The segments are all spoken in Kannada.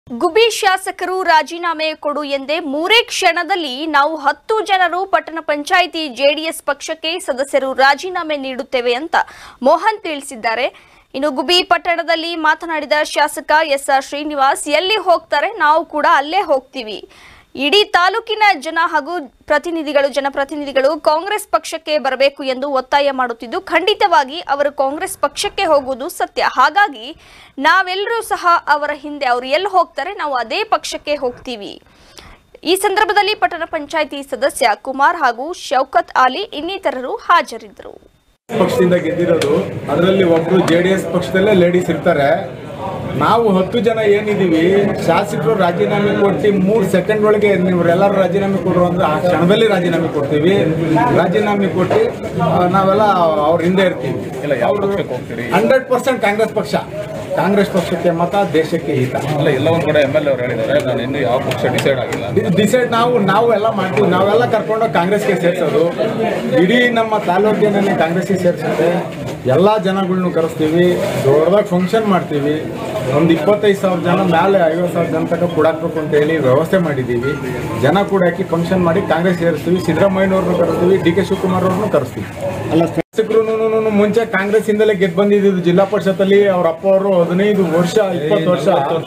ಗುಬಿ ಶಾಸಕರು ರಾಜೀನಾಮೆ ಕೊಡು ಎಂದೇ ಮೂರೇ ಕ್ಷಣದಲ್ಲಿ ನಾವು ಹತ್ತು ಜನರು ಪಟ್ಟಣ ಪಂಚಾಯಿತಿ ಜೆಡಿಎಸ್ ಪಕ್ಷಕ್ಕೆ ಸದಸ್ಯರು ರಾಜೀನಾಮೆ ನೀಡುತ್ತೇವೆ ಅಂತ ಮೋಹನ್ ತಿಳಿಸಿದ್ದಾರೆ ಇನ್ನು ಗುಬಿ ಪಟ್ಟಣದಲ್ಲಿ ಮಾತನಾಡಿದ ಶಾಸಕ ಎಸ್ ಆರ್ ಶ್ರೀನಿವಾಸ್ ಎಲ್ಲಿ ಹೋಗ್ತಾರೆ ನಾವು ಕೂಡ ಅಲ್ಲೇ ಹೋಗ್ತೀವಿ ಇಡೀ ತಾಲೂಕಿನ ಜನ ಹಾಗೂ ಪ್ರತಿನಿಧಿಗಳು ಜನಪ್ರತಿನಿಧಿಗಳು ಕಾಂಗ್ರೆಸ್ ಪಕ್ಷಕ್ಕೆ ಬರಬೇಕು ಎಂದು ಒತ್ತಾಯ ಮಾಡುತ್ತಿದ್ದು ಖಂಡಿತವಾಗಿ ಅವರು ಕಾಂಗ್ರೆಸ್ ಪಕ್ಷಕ್ಕೆ ಹೋಗುವುದು ಸತ್ಯ ಹಾಗಾಗಿ ನಾವೆಲ್ಲರೂ ಸಹ ಅವರ ಹಿಂದೆ ಅವರು ಎಲ್ಲಿ ಹೋಗ್ತಾರೆ ನಾವು ಅದೇ ಪಕ್ಷಕ್ಕೆ ಹೋಗ್ತೀವಿ ಈ ಸಂದರ್ಭದಲ್ಲಿ ಪಟ್ಟಣ ಪಂಚಾಯಿತಿ ಸದಸ್ಯ ಕುಮಾರ್ ಹಾಗೂ ಶೌಕತ್ ಅಲಿ ಇನ್ನಿತರರು ಹಾಜರಿದ್ದರು ಪಕ್ಷದಿಂದ ಗೆದ್ದಿರೋದು ಅದರಲ್ಲಿ ಒಬ್ರು ಜೆ ಡಿ ಎಸ್ ಪಕ್ಷದಲ್ಲೇ ಲೇಡೀಸ್ ಇರ್ತಾರೆ ನಾವು ಹತ್ತು ಜನ ಏನಿದ್ದೀವಿ ಶಾಸಕರು ರಾಜೀನಾಮೆ ಕೊಟ್ಟು ಮೂರು ಸೆಕೆಂಡ್ ಒಳಗೆ ನೀವ್ರೆಲ್ಲರೂ ರಾಜೀನಾಮೆ ಕೊಡು ಅಂದ್ರೆ ಆ ಕ್ಷಣದಲ್ಲಿ ರಾಜೀನಾಮೆ ಕೊಡ್ತೀವಿ ರಾಜೀನಾಮೆ ಕೊಟ್ಟು ಆ, ನಾವೆಲ್ಲ ಅವ್ರ ಹಿಂದೆ ಇರ್ತೀವಿ ಇಲ್ಲ ಯಾವ ಪಕ್ಷಕ್ಕೆ ಹೋಗ್ತೀರಿ ಹಂಡ್ರೆಡ್ ಪರ್ಸೆಂಟ್ ಕಾಂಗ್ರೆಸ್ ಪಕ್ಷ ಕಾಂಗ್ರೆಸ್ ಪಕ್ಷಕ್ಕೆ ಮತ ದೇಶಕ್ಕೆ ಹಿತ ಇಲ್ಲ ಎಲ್ಲ ಒಂದ್ ಕಡೆ ಎಮ್ ಎಲ್ ಅವ್ರು ಹೇಳಿದ್ದಾರೆ ನಾನು ಇನ್ನೂ ಯಾವ ಪಕ್ಷ ಡಿಸೈಡ್ ಆಗಿಲ್ಲ ಡಿಸೈಡ್ ನಾವು ನಾವು ಎಲ್ಲ ಮಾಡ್ತೀವಿ ನಾವೆಲ್ಲ ಕರ್ಕೊಂಡು ಕಾಂಗ್ರೆಸ್ಗೆ ಸೇರ್ಸೋದು ಇಡೀ ನಮ್ಮ ತಾಲೂಕಿನೇ ಕಾಂಗ್ರೆಸ್ಗೆ ಸೇರಿಸುತ್ತೆ ಎಲ್ಲ ಜನಗಳ್ನು ಕರೆಸ್ತೀವಿ ದೊಡ್ಡದಾಗಿ ಫಂಕ್ಷನ್ ಮಾಡ್ತೀವಿ ಒಂದು ಇಪ್ಪತ್ತೈದು ಸಾವಿರ ಜನ ಮೇಲೆ ಐವತ್ತು ಸಾವಿರ ಜನ ತನಕ ಕೂಡಾಕ್ಬೇಕು ಅಂತ ಹೇಳಿ ವ್ಯವಸ್ಥೆ ಮಾಡಿದ್ದೀವಿ ಜನ ಕೂಡ ಹಾಕಿ ಫಂಕ್ಷನ್ ಮಾಡಿ ಕಾಂಗ್ರೆಸ್ ಸೇರಿಸ್ತೀವಿ ಸಿದ್ದರಾಮಯ್ಯನವ್ರನ್ನು ಕರೆಸ್ತೀವಿ ಡಿ ಕೆ ಶಿವಕುಮಾರ್ ಅವ್ರನ್ನು ಕರೆಸ್ತೀವಿ ಅಲ್ಲ ಶಾಸಕರು ಮುಂಚೆ ಕಾಂಗ್ರೆಸ್ ಇಂದಲೇ ಗೆದ್ದು ಬಂದಿದ್ದು ಜಿಲ್ಲಾ ಪರಿಷತ್ತಲ್ಲಿ ಅವ್ರ ಅಪ್ಪ ಅವರು ಹದಿನೈದು ವರ್ಷ ಇಪ್ಪತ್ತು ವರ್ಷ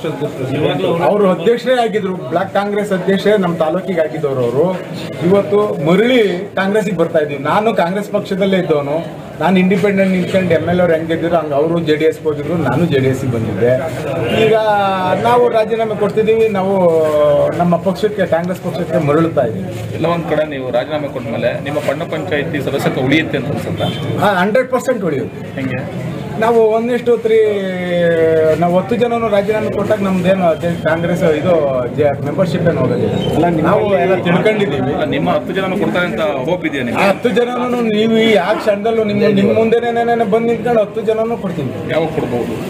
ಅವರು ಅಧ್ಯಕ್ಷರೇ ಆಗಿದ್ರು ಬ್ಲಾಕ್ ಕಾಂಗ್ರೆಸ್ ಅಧ್ಯಕ್ಷರೇ ನಮ್ಮ ತಾಲೂಕಿಗೆ ಆಗಿದ್ದವರು ಅವರು ಇವತ್ತು ಮರಳಿ ಕಾಂಗ್ರೆಸ್ಗೆ ಬರ್ತಾ ಇದ್ದೀವಿ ನಾನು ಕಾಂಗ್ರೆಸ್ ಪಕ್ಷದಲ್ಲೇ ಇದ್ದವನು ನಾನು ಇಂಡಿಪೆಂಡೆಂಟ್ ನಿಂತ್ಕೊಂಡು ಎಮ್ ಎಲ್ ಅವ್ರು ಹೆಂಗೆ ಗೆದ್ದಿದ್ರು ಹಂಗೆ ಅವರು ಜೆ ಡಿ ಎಸ್ ಹೋಗಿದ್ರು ನಾನು ಜೆ ಡಿ ಎಸ್ಗೆ ಬಂದಿದ್ದೆ ಈಗ ನಾವು ರಾಜೀನಾಮೆ ಕೊಡ್ತಿದ್ದೀವಿ ನಾವು ನಮ್ಮ ಪಕ್ಷಕ್ಕೆ ಕಾಂಗ್ರೆಸ್ ಪಕ್ಷಕ್ಕೆ ಮರಳುತ್ತಾ ಇದ್ದೀವಿ ಎಲ್ಲ ಒಂದ್ ಕಡೆ ನೀವು ರಾಜೀನಾಮೆ ಕೊಟ್ಮೇಲೆ ನಿಮ್ಮ ಪಟ್ಟಣ ಪಂಚಾಯತಿ ಸದಸ್ಯತ್ವ ಉಳಿಯುತ್ತೆ ಅಂತ ಅನ್ಸುತ್ತಾ ಹಂಡ್ರೆಡ್ ಪರ್ಸೆಂಟ್ ಉಳಿಯುತ್ತೆ ಹೆಂಗೆ ನಾವು ಒಂದಿಷ್ಟು ತ್ರೀ ನಾವು ಹತ್ತು ಜನನು ರಾಜೀನಾಮೆ ಕೊಟ್ಟಾಗ ನಮ್ದೇನು ಅದೇ ಕಾಂಗ್ರೆಸ್ ಇದು ಮೆಂಬರ್ಶಿಪ್ ಏನು ಹೋಗೋದಿಲ್ಲ ನಾವು ಎಲ್ಲ ತಿಳ್ಕೊಂಡಿದ್ದೀವಿ ಇಲ್ಲ, ನಿಮ್ಮ ಹತ್ತು ಜನ ಕೊಡ್ತಾರೆ ಅಂತ ಹೋಪ್ ಇದೆಯಾ ಆ ನಿಮ್ಗೆ ಹತ್ತು ಜನನು ನೀವು ಈ ಆ ಕ್ಷಣದಲ್ಲೂ ನಿಮ್ಮ ನಿಮ್ಮ ಮುಂದೆನೇ ಬಂದು ನಿಂತ್ಕೊಂಡು ಹತ್ತು ಜನನು ಕೊಡ್ತೀವಿ ಯಾವಾಗ ಕೊಡ್ಬೋದು